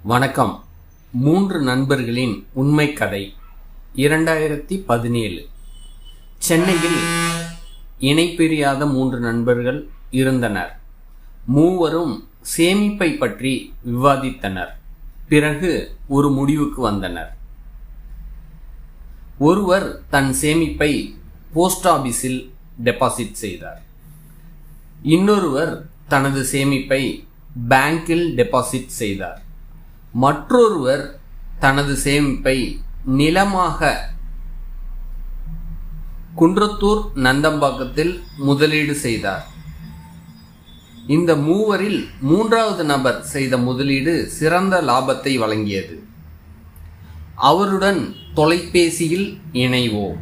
வணக்கம் மூன்று நண்பர்களின் உண்மை கதை இரண்டாயிரத்தி பதினேழு சென்னையில் இணை பிரியாத மூன்று நண்பர்கள் இருந்தனர் மூவரும் சேமிப்பை பற்றி விவாதித்தனர் பிறகு ஒரு முடிவுக்கு வந்தனர் ஒருவர் தன் சேமிப்பை போஸ்ட் ஆபீஸில் டெபாசிட் செய்தார் இன்னொருவர் தனது சேமிப்பை பேங்கில் டெபாசிட் செய்தார் மற்றொருவர் தனது சேமிப்பை நிலமாக குன்றத்தூர் நந்தம்பாக்கத்தில் முதலீடு செய்தார் இந்த மூவரில் மூன்றாவது நபர் செய்த முதலீடு சிறந்த லாபத்தை வழங்கியது அவருடன் தொலைபேசியில் இணைவோம்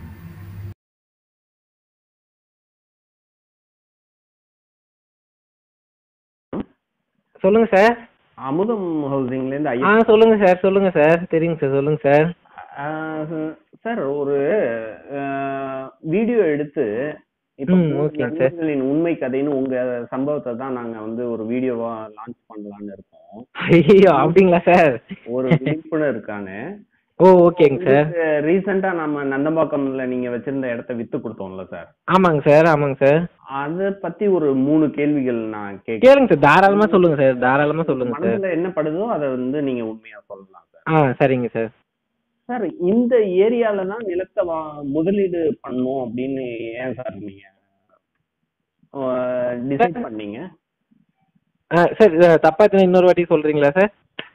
சொல்லுங்க சார் அமுதம் ஹவுசிங்லேருந்து ஆ ஐயா சொல்லுங்க சார் சொல்லுங்க சார் தெரியுங்க சார் சொல்லுங்க சார் சார் ஒரு வீடியோ எடுத்து இப்போ ம், மூன்று ஓகேங்க சார். நண்பர்களின் உண்மை கதைன்னு உங்க சம்பவத்தை தான் நாங்க வந்து ஒரு வீடியோவா லான்ச் பண்ணலாம்னு இருக்கோம் ஐயோ அப்படிங்களா சார் ஒரு விழிப்புணர் இருக்காங்க ஓ ஓகேங்க சார் ரீசெண்டா நம்ம நந்தம்பாக்கம்ல நீங்க வச்சிருந்த இடத்த வித்து கொடுத்தோம்ல சார் ஆமாங்க சார் ஆமாங்க சார் அத பத்தி ஒரு மூணு கேள்விகள் நான் கேட்க கேளுங்க சார் தாராளமா சொல்லுங்க சார் தாராளமா சொல்லுங்க சார் மனசுல என்ன படுதோ அதை வந்து நீங்க உண்மையா சொல்லலாம் சார் ஆ சரிங்க சார் சார் இந்த ஏரியால தான் நிலத்தை வா முதலீடு பண்ணும் அப்படின்னு ஏன் சார் நீங்க டிசைட் பண்ணீங்க ஆ சார் இத தப்பா எத்தனை இன்னொரு வாட்டி சொல்றீங்களா சார்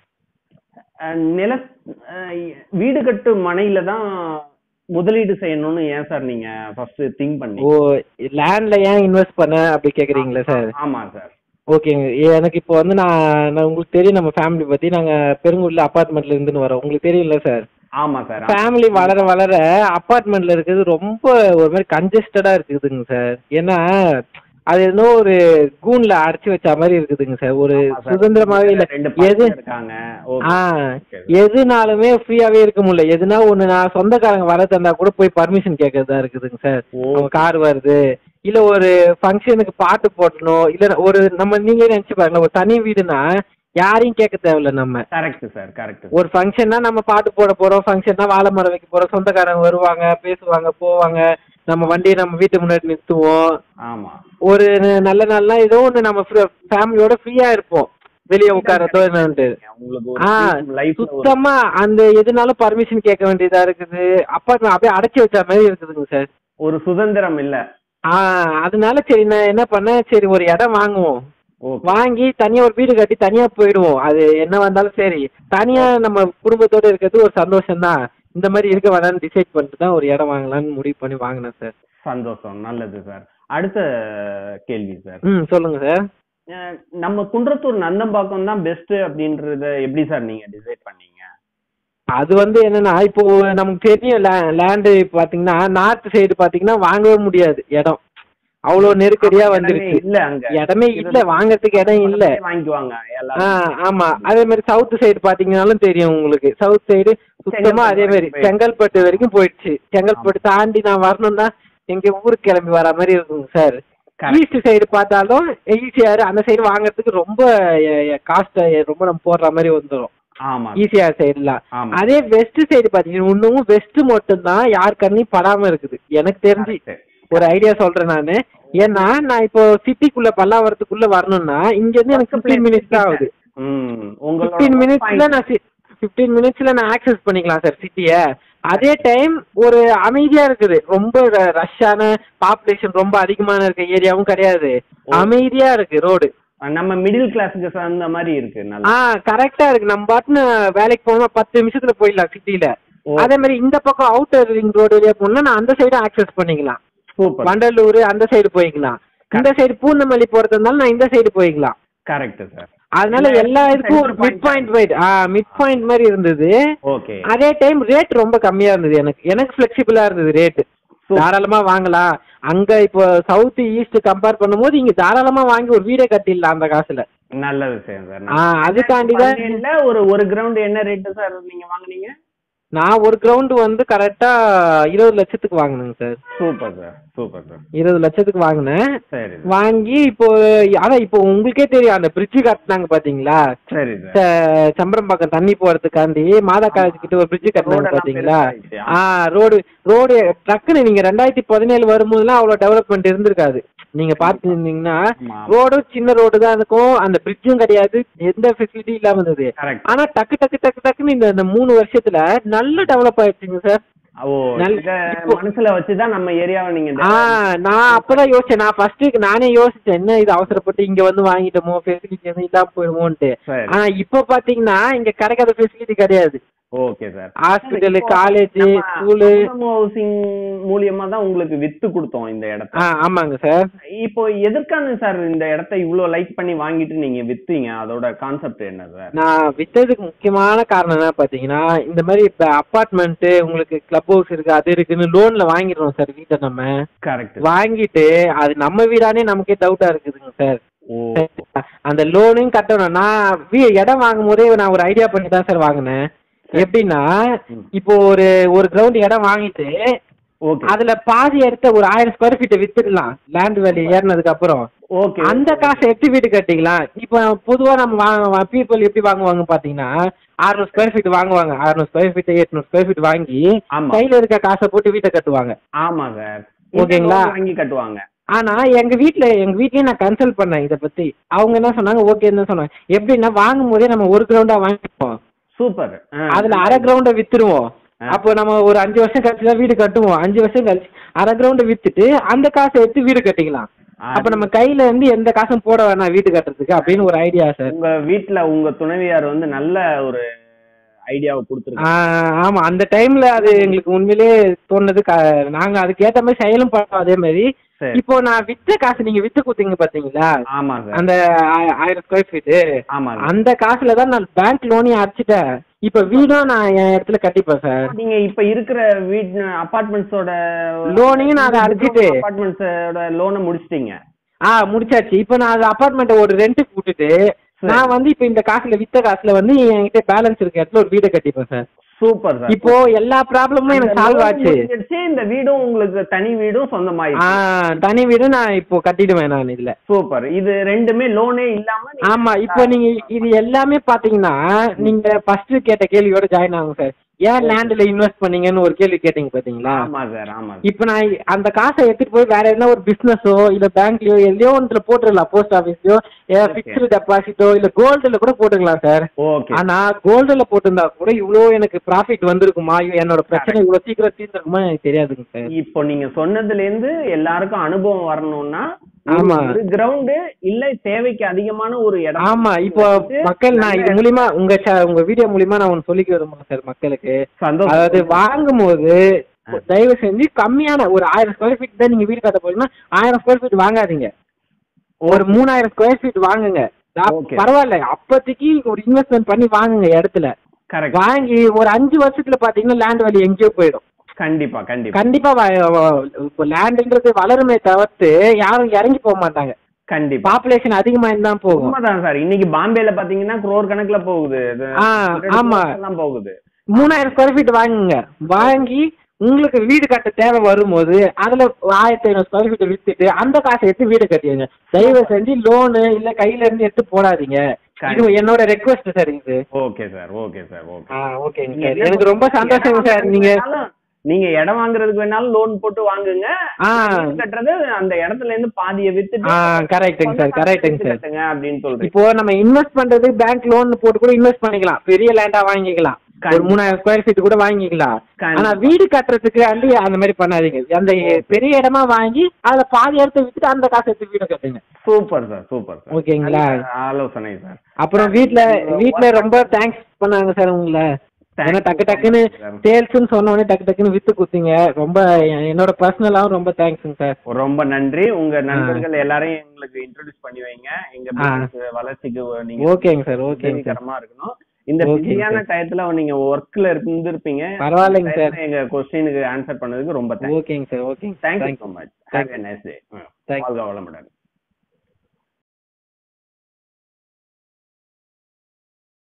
அஹ் நில அஹ் வீடு கட்டு மனையில தான் முதலீடு செய்யணும்னு ஏன் சார் நீங்க ஃபர்ஸ்ட் திங்க் ஓ பண்ணீங்க லேண்ட்ல ஏன் இன்வெஸ்ட் பண்ண அப்படி கேக்குறீங்களா சார் ஆமா சார் ஓகேங்க எனக்கு இப்போ வந்து நான் நான் உங்களுக்கு தெரியும் நம்ம ஃபேமிலி பத்தி நாங்க பெருங்குடில அபார்ட்மெண்ட்ல இருந்துன்னு வரோம் உங்களுக்கு தெரியும்ல சார் ஆமா சார் ஃபேமிலி வளர வளர அப்பார்ட்மெண்ட்ல இருக்கிறது ரொம்ப ஒரு மாதிரி கன்ஜஸ்டடா இருக்குதுங்க சார் ஏன்னா அது ஏதோ ஒரு கூண்ல அடைச்சு வச்ச மாதிரி இருக்குதுங்க சார் ஒரு சுதந்திரமாவே இல்ல ரெண்டு எது பசங்க இருக்காங்க ஓகே ஆ எதுனாலுமே ஃப்ரீயாவே இருக்க முடியல எதுனா ஒண்ணு நான் சொந்தக்காரங்க வர தந்தா கூட போய் பர்மிஷன் கேட்கறதா இருக்குதுங்க சார் அவங்க கார் வருது இல்ல ஒரு ஃபங்க்ஷனுக்கு பாட்டு போடணும் இல்ல ஒரு நம்ம நீங்களே நினைச்சு பாருங்க ஒரு தனி வீடுனா யாரையும் கேட்க தேவையில்ல நம்ம கரெக்ட் சார் கரெக்ட் ஒரு ஃபங்க்ஷன்னா நம்ம பாட்டு போட போறோம் ஃபங்க்ஷன்னா வாழை மரம் வைக்க போறோம் சொந்தக்காரங்க வருவாங்க பேசுவாங்க போவாங்க நம்ம வண்டியை நம்ம வீட்டு முன்னாடி நிறுத்துவோம் ஆமா ஒரு நல்ல நாள்னா ஏதோ ஒன்று நம்ம ஃபேமிலியோட ஃப்ரீயா இருப்போம் வெளியே உட்காரதோ என்னன்ட்டு உங்களுக்கு ஆ ஒரு லைஃப்ல ஒரு சுத்தமா அந்த எதுனாலும் பர்மிஷன் கேட்க வேண்டியதா இருக்குது அப்பார்ட்மெண்ட் அப்படியே அடைச்சி வச்ச மாதிரி இருக்குதுங்க சார் ஒரு சுதந்திரம் இல்ல ஆ அதனால சரி நான் என்ன பண்ணேன் சரி ஒரு இடம் வாங்குவோம் ஓகே வாங்கி தனியா ஒரு வீடு கட்டி தனியா போயிடுவோம் அது என்ன வந்தாலும் சரி தனியா நம்ம குடும்பத்தோட இருக்கிறது ஒரு சந்தோஷம் தான் இந்த மாதிரி இருக்க வேணாம்னு டிசைட் பண்ணிட்டு தான் ஒரு இடம் வாங்கலாம்னு முடிவு பண்ணி வாங்கினேன் சார் சந்தோஷம் நல்லது சார் அடுத்த கேள்வி சார் ம் சொல்லுங்க சார் அஹ் நம்ம குன்றத்தூர் நந்தம்பாக்கம் தான் பெஸ்ட் அப்படின்றத எப்படி சார் நீங்க டிசைட் பண்ணீங்க அது வந்து என்னன்னா இப்போ நமக்கு தெரியும் லேண்டு பாத்தீங்கன்னா நார்த் சைடு பாத்தீங்கன்னா வாங்கவே முடியாது இடம் அவ்வளவு நெருக்கடியா இடமே வந்துருச்சு இல்ல அங்க இடமே இல்ல வாங்கறதுக்கு இடம் இல்ல வாங்கிக்குவாங்க ஆ எல்லாரும் ஆமா அதே மாதிரி சவுத் சைடு பாத்தீங்கன்னாலும் தெரியும் உங்களுக்கு சவுத் சைடு சுத்தமா செங்கல்பட்டு அதே மாதிரி வரைக்கும் செங்கல்பட்டு வரைக்கும் போயிடுச்சு செங்கல்பட்டு தாண்டி நான் வரணும்னா எங்க ஊருக்கு கிளம்பி வர மாதிரி இருக்குங்க சார் Correct. ஈஸ்ட் சைடு பார்த்தாலும் ஈஸியார் அந்த சைடு வாங்குறதுக்கு ரொம்ப காஸ்ட் ரொம்ப நம்ம போடுற மாதிரி வந்துடும் ஆமா ஈஸியார் சைடுலாம் ஆமா அதே வெஸ்ட் சைடு பாத்தீங்கன்னா இன்னமும் வெஸ்ட் மட்டும்தான் யார் கண்ணையும் படாம இருக்குது எனக்கு தெரிஞ்சு Correct. ஒரு ஐடியா சொல்றேன் நானு ஏன்னா நான் இப்போ சிட்டிக்குள்ள பல்லாவரத்துக்குள்ள வரணும்னா இங்க இருந்து எனக்கு ஃபிஃப்டீன் மினிட்ஸ் தான் ஆகுது ம் உங்களோட ஃபிஃப்டீன் மினிட்ஸ்ல point. நான் ஃபிஃப்டீன் மினிட்ஸ்ல நான் ஆக்சஸ் பண்ணிக்கலாம் சார் சிட்டிய அதே டைம் ஒரு அமைதியா இருக்குது ரொம்ப ரஷ்ஷான பாப்புலேஷன் ரொம்ப அதிகமான இருக்க ஏரியாவும் கிடையாது அமைதியா இருக்கு ரோடு நம்ம மிடில் கிளாஸுக்கு சார்ந்த மாதிரி இருக்கு ஆ நல்லா கரெக்டா இருக்கு நம்ம பாட்டுன்னு வேலைக்கு போனா பத்து நிமிஷத்துல போயிடலாம் சிட்டில ஓ. அதே மாதிரி இந்த பக்கம் அவுட்டர் ரிங் ரோடு வழியா போனா நான் அந்த சைடு ஆக்சஸ் பண்ணிக்கலாம் சூப்பர் வண்டலூர் அந்த சைடு போய்க்கலாம் இந்த சைடு பூந்தமல்லி போறது இருந்தாலும் நான் இந்த சைடு போய்க்கலாம் கரெக்ட் சார் அதனால எல்லா இதுக்கும் ஒரு மிட் பாயிண்ட் வைட் ஆ மிட் பாயிண்ட் மாதிரி இருந்தது ஓகே அதே டைம் ரேட் ரொம்ப கம்மியா இருந்தது எனக்கு எனக்கு ஃபிளெக்சிபிளா இருந்தது ரேட் தாராளமா வாங்கலாம் அங்க இப்போ சவுத் ஈஸ்ட் கம்பேர் பண்ணும்போது இங்க தாராளமா வாங்கி ஒரு வீடே கட்டிடலாம் அந்த காசுல நல்ல விஷயம் சார் ஆ அதுக்காண்டி தான் பதினேழுல ஒரு ஒரு கிரவுண்ட் என்ன ரேட் சார் நீங்க வாங்குனீங்க நான் ஒரு கிரவுண்ட் வந்து கரெக்டா இருபது லட்சத்துக்கு வாங்கினேங்க sir super sir super sir இருபது லட்சத்துக்கு வாங்கினேன் சரி சார் வாங்கி இப்போ அதான் இப்போ உங்களுக்கே தெரியும் அந்த பிரிட்ஜ் கட்டினாங்க பாத்தீங்களா சரி சார் ச- சம்பரம்பாக்கம் தண்ணி போறதுக்காண்டி மாதா காலேஜ் கிட்ட ஒரு பிரிட்ஜ் கட்டினாங்க ரோடெல்லாம் பாத்தீங்களா பெருசாயிடுச்சு. ஆ ரோடு ரோடு டக்குன்னு நீங்க ரெண்டாயிரத்தி பதினேழு வரும்போதுலாம் அவ்வளவு டெவலப்மெண்ட் இருந்திருக்காது நீங்க பார்த்துருந்தீங்கன்னா ஆமா. ரோடும் சின்ன ரோடு தான் இருக்கும் அந்த பிரிட்ஜும் கிடையாது எந்த ஃபெசிலிட்டி இல்லாம இருந்தது கரெக்ட் ஆனா டக்கு டக்கு டக்கு டக்குன்னு இந்த இந்த மூணு வருஷத்துல நல்ல டெவலப் ஆயிடுச்சுங்க சார் ஓ நல்ல- இத இப்போ- மனசுல வச்சுதான் நம்ம ஏரியாவை நீங்க ஆ நான் அப்பதான் யோசிச்சேன் நான் ஃபர்ஸ்ட் நானே யோசிச்சேன் என்ன இது அவசரப்பட்டு இங்க வந்து வாங்கிட்டோமோ ஃபெசிலிட்டி எதுவும் இல்லாம போயிடுமோன்ட்டு சரி ஆனா இப்ப பாத்தீங்கன்னா இங்க கிடைக்காத ஃபெசிலிட்டி கிடையாது okay sir hospital college school housing மூலியமா தான் உங்களுக்கு வித்து கொடுத்தோம் இந்த இடத்த ஆ ஆமாங்க சார் இப்போ எதற்கான சார் இந்த இடத்த இவ்ளோ லைக் பண்ணி வாங்கிட்டு நீங்க வித்தீங்க அதோட கான்செப்ட் என்ன சார் நான் வித்ததுக்கு முக்கியமான காரணம் என்ன பாத்தீங்கன்னா இந்த மாதிரி இப்ப அப்பார்ட்மெண்ட் உங்களுக்கு கிளப் ஹவுஸ் இருக்கு அது இருக்குன்னு லோன்ல வாங்கிடுறோம் சார் வீட்டை நம்ம கரெக்ட் வாங்கிட்டு அது நம்ம வீடானே நமக்கே டவுட்டா இருக்குதுங்க சார் ஓ அந்த லோனையும் கட்டணும் நான் வீ- இடம் வாங்கும் போதே நான் ஒரு ஐடியா பண்ணி தான் சார் வாங்கினேன் எப்படின்னா இப்போ ஒரு ஒரு கிரவுண்ட் இடம் வாங்கிட்டு ஓகே அதுல பாதி இடத்த ஒரு ஆயிரம் ஸ்கொயர் ஃபீட்டை வித்துடலாம் லேண்ட் வேல்யூ ஏறினதுக்கு அப்புறம் ஓகே அந்த காசை எட்டு வீடு கட்டிக்கலாம் இப்போ பொதுவா நம்ம வாங்க பீப்புள் எப்படி வாங்குவாங்க பாத்தீங்கன்னா அறுநூறு ஸ்கொயர் ஃபீட் வாங்குவாங்க அறுநூறு ஸ்கொயர் ஃபீட் எட்நூறு ஸ்கொயர் ஃபீட் வாங்கி ஆமா கையில இருக்க காசை போட்டு வீட்டை கட்டுவாங்க ஆமா சார் ஓகேங்களா? வாங்கி கட்டுவாங்க ஆனா எங்க வீட்ல எங்க வீட்லயே நான் கன்சல்ட் பண்ணேன் இத பத்தி அவங்க என்ன சொன்னாங்க ஓகேன்னு தான் சொன்னாங்க எப்படின்னா வாங்கும் போதே நம்ம ஒரு கிரவுண்டா வாங்கிப்போம் சூப்பர் அதுல அரை கிரவுண்ட வித்துருவோம் ஆ. அப்போ நம்ம ஒரு அஞ்சு வருஷம் கழிச்சு தான் வீடு கட்டுவோம் அஞ்சு வருஷம் கழிச்சு அரை கிரவுண்ட வித்துட்டு அந்த காசை எடுத்து வீடு கட்டிக்கலாம் அப்ப நம்ம கையில இருந்து எந்த காசும் போட வேணாம் வீடு கட்டுறதுக்கு அப்படின்னு ஒரு ஐடியா சார் உங்க வீட்ல உங்க துணைவியார் வந்து நல்ல ஒரு ஐடியாவை கொடுத்துருக்காங்க ஆஹ் ஆமா அந்த டைம்ல அது எங்களுக்கு உண்மையிலேயே தோணுது க- நாங்க அதுக்கு ஏத்த மாதிரி செயலும் பண்ணோம் அதே மாதிரி சரி இப்போ நான் வித்த காசு நீங்க வித்து கொடுத்தீங்க பாத்தீங்களா ஆமா சார் அந்த ஆ- ஆயிரம் ஸ்கொயர் ஃபீட்டு ஆமா சார் அந்த காசுல தான் நான் பேங்க் லோனையும் அடிச்சிட்டேன் இப்ப வீடும் நான் என் இடத்துல கட்டிப்பேன் சார் நீங்க இப்ப இருக்கிற வீட் அபார்ட்மெண்ட்ஸோட லோனையும் நான் அதை அடிச்சிட்டு அபார்ட்மெண்ட்ஸோட லோனை முடிச்சிட்டீங்க ஆ முடிச்சாச்சு இப்போ நான் அது அபார்ட்மெண்ட் ஒரு ரெண்ட்டுக்கு விட்டுட்டு நான் வந்து இப்போ இந்த காசுல வித்த காசுல வந்து என்கிட்ட பேலன்ஸ் இருக்க இடத்துல ஒரு வீடை கட்டிப்பேன் சார் சூப்பர் சார் இப்போ எல்லா ப்ராப்ளமும் எனக்கு சால்வ் ஆச்சு இந்த வீடும் உங்களுக்கு தனி வீடும் ஆ சொந்தமாயிடுச்சு தனி வீடு நான் இப்போ கட்டிடுவேன் நான் இதுல சூப்பர் இது ரெண்டுமே லோனே இல்லாம நீங்க- ஆமா இப்போ நீங்க இது எல்லாமே பாத்தீங்கன்னா நீங்க ஃபர்ஸ்ட் கேட்ட கேள்வியோட ஜாயின் ஆகும் சார் ஏன் லேண்ட்ல இன்வெஸ்ட் பண்ணீங்கன்னு ஒரு கேள்வி கேட்டீங்க பாத்தீங்களா ஆமா சார் ஆமா சார் இப்போ நான் அந்த காசை எடுத்துட்டு போய் வேற எதனா ஒரு பிசினஸோ இல்ல பேங்க்லயோ எதையோ ஒன்றுல போட்டுடலாம் போஸ்ட் ஆபீஸ்லயோ ஃபிக்ஸ்டு டெபாசிட்டோ இல்ல கோல்டுல கூட போட்டுக்கலாம் சார் ஓகே ஆனா கோல்டுல போட்டிருந்தா கூட இவ்வளோ எனக்கு ப்ராஃபிட் வந்திருக்குமா ஐயோ, என்னோட பிரச்சனை இவ்வளவு சீக்கிரம் தீர்ந்துருக்குமா எனக்கு தெரியாதுங்க சார் இப்போ நீங்க சொன்னதுல இருந்து எல்லாருக்கும் அனுபவம் வரணும்னா ஆமா. ஒரு கிரவுண்டு இல்ல தேவைக்கு அதிகமான ஒரு இடம் ஆமா இப்போ மக்கள் நான் இது மூலியமா உங்க cha- உங்க வீடியோ மூலியமா நான் ஒன்னு சொல்லிக்க விரும்புறேன் சார் மக்களுக்கு சந்தோஷம் அதாவது வாங்கும் போது தயவு செஞ்சு கம்மியான ஒரு ஆயிரம் ஸ்கொயர் ஃபீட் தான் நீங்க வீடு கட்ட போறீங்கன்னா ஆயிரம் ஸ்கொயர் ஃபீட் வாங்காதீங்க ஒரு மூணாயிரம் ஸ்கொயர் ஃபீட் வாங்குங்க நான் Okay. பரவாயில்ல அப்போதைக்கு ஒரு இன்வெஸ்ட்மெண்ட் பண்ணி வாங்குங்க இடத்துல கரெக்ட் வாங்கி ஒரு அஞ்சு வருஷத்துல பாத்தீங்கன்னா லேண்ட் வேல்யூ எங்கேயோ போயிடும் கண்டிப்பா கண்டிப்பா கண்டிப்பா வ- வ- இப்போ லேண்டுன்றது வளருமே தவிர்த்து யாரும் இறங்கி போக மாட்டாங்க கண்டிப்பா பாப்புலேஷன் அதிகமா தான் போகும் உண்மைதான் சார் இன்னைக்கு பாம்பேல பாத்தீங்கன்னா குரோர் கணக்குல போகுது இது ஆ, ஆமா. தான் போகுது மூணாயிரம் ஸ்கொயர் ஃபீட் வாங்குங்க வாங்கி உங்களுக்கு வீடு கட்ட தேவை வரும்போது அதுல ஆயிரத்தி ஐநூறு ஸ்கொயர் ஃபீட் வித்துட்டு அந்த காசை எடுத்து வீடு கட்டிடுங்க தயவு செஞ்சு லோனு இல்ல கையில இருந்து எடுத்து போடாதீங்க இது என்னோட ரெக்வஸ்ட் சார் இது okay sir okay sir okay ஆ ஓகேங்க சார் எனக்கு ரொம்ப சந்தோஷம் சார் நீங்க நீங்க இடம் வாங்குறதுக்கு வேணாலும் லோன் போட்டு வாங்குங்க ஆ வீடு கட்டுறது அந்த இடத்துல இருந்து பாதியை வித்துட்டு ஆ கரெக்டுங்க சார் கரெக்டுங்க வீடு சார் கட்டுங்க அப்படின்னு சொல்றீங்க இப்போ நம்ம இன்வெஸ்ட் பண்றது பேங்க் லோன் போட்டு கூட இன்வெஸ்ட் பண்ணிக்கலாம் பெரிய லேண்டா வாங்கிக்கலாம் ஒரு மூணாயிரம் ஸ்கொயர் ஃபீட் கூட வாங்கிக்கலாம் கண்டிப்பா. ஆனா வீடு கட்டுறதுக்கு வந்து அந்த மாதிரி பண்ணாதீங்க அந்த பெரிய இடமா வாங்கி அதுல பாதி இடத்த வித்துட்டு அந்த காசை எடுத்து வீடு கட்டுங்க சூப்பர் சார் சூப்பர் சார் ஓகேங்களா ஆலோசனை சார் அப்புறம் வீட்ல வீட்ல ரொம்ப தேங்க்ஸ் பண்ணாங்க சார் உங்களை ஏன்னா டக்கு டக்குன்னு சேல்ஸ்னு சொன்ன உடனே டக்கு டக்குன்னு வித்து குத்தீங்க ரொம்ப எ- என்னோட பர்சனலாவும் ரொம்ப தேங்க்ஸுங்க சார் ரொம்ப நன்றி உங்க நண்பர்கள் எல்லாரையும் எங்களுக்கு இன்ட்ரோடியூஸ் பண்ணி வைங்க எங்க ஆ. business வளர்ச்சிக்கு நீங்க ஓகேங்க சார் ஓகேங்க சார் உதவிகரமா இருக்கணும் இந்த Okay, பிஸியான sir. டயத்துல நீங்க ஒர்க்ல இருந்திருப்பீங்க பரவாயில்லைங்க இந்த சார் time ல எங்க கொஸ்டினுக்கு ஆன்சர் பண்ணதுக்கு ரொம்ப தேங்க்ஸ் ஓகேங்க சார் ஓகேங்க thank you thanks so much Thank have a nice day Thank வாழ்க வளமுடன்